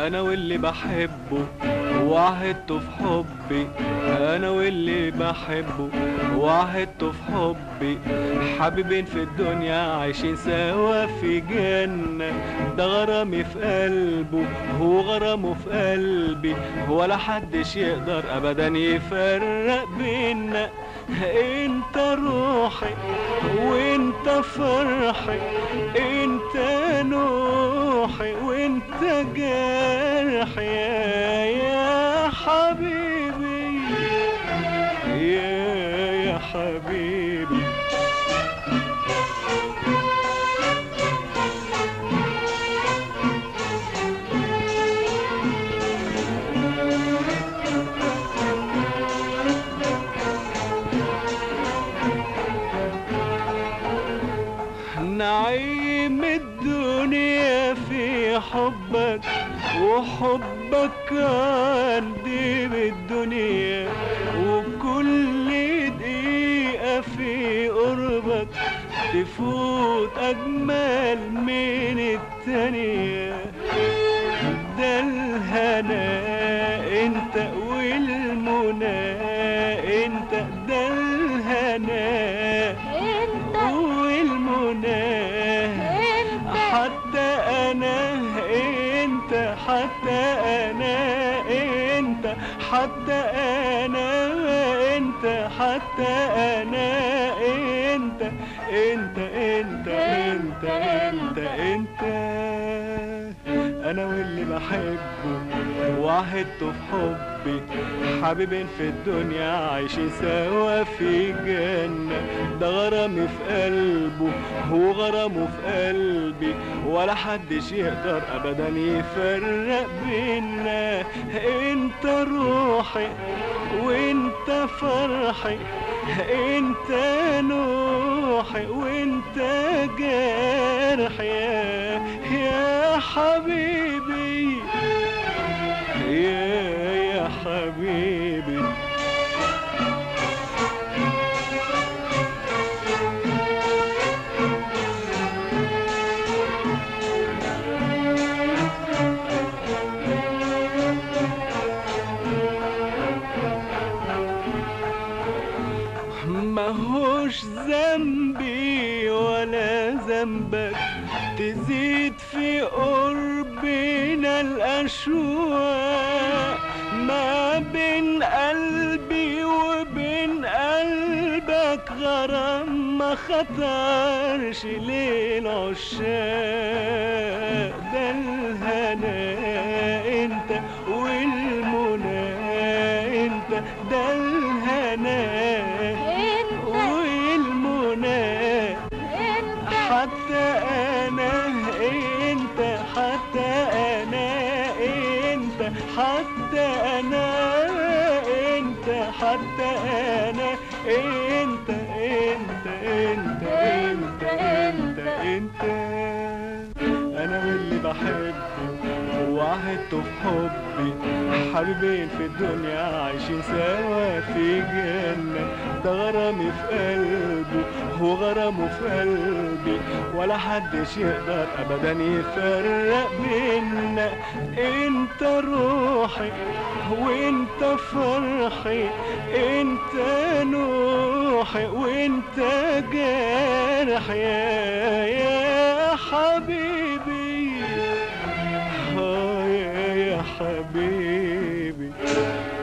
انا واللي بحبه وعهدته في حبي انا واللي بحبه وعهدته في حبي حبيبين في الدنيا عايشين سوا في جنة ده غرامي في قلبه هو غرامه في قلبي ولا حدش يقدر ابدا يفرق بينا انت روحي وانت فرحي انت نوحي وانت جرحي يا يا حبيبي يا يا حبيبي نعيم الدنيا في حبك وحبك عندي بالدنيا وكل دقيقة في قربك تفوت أجمل من التانية ده الهنا انت والمنى انت ده الهنا انت والمنى انت حتى انا انت حتى انا انت حتى انا انت حتى انا انت انت انت انت انت انت انا واللي بحبه وعهدته في حبي حبيبين في الدنيا عايشين سوا في جنة ده غرامي في قلبه هو غرامه في قلبي ولا حدش يقدر ابدا يفرق بينا انت روحي وانت فرحي انت نوحي وانت جرحي يا يا حبيبي يا يا حبيبي ماهوش ذنبي ولا ذنبك تزيد في قربنا الأشواق ما بين قلبي وبين قلبك غرام ما خطرش للعشاق ده الهنا انت والمنى انت ده الهنا انت والمنى انت حتى انا انت حتى انا انت حتى انا انت حتى انا انت انت انت انت انت انت انا واللي بحبه وعهدته في حبي حبيبين في الدنيا عايشين سوا في جنة ده غرامي في قلبه هو غرامه في قلبي ولا حدش يقدر ابدا يفرق بينا انت روحي وانت فرحي انت نوحي وانت جرحي يا يا حبيبي آه يا يا حبيبي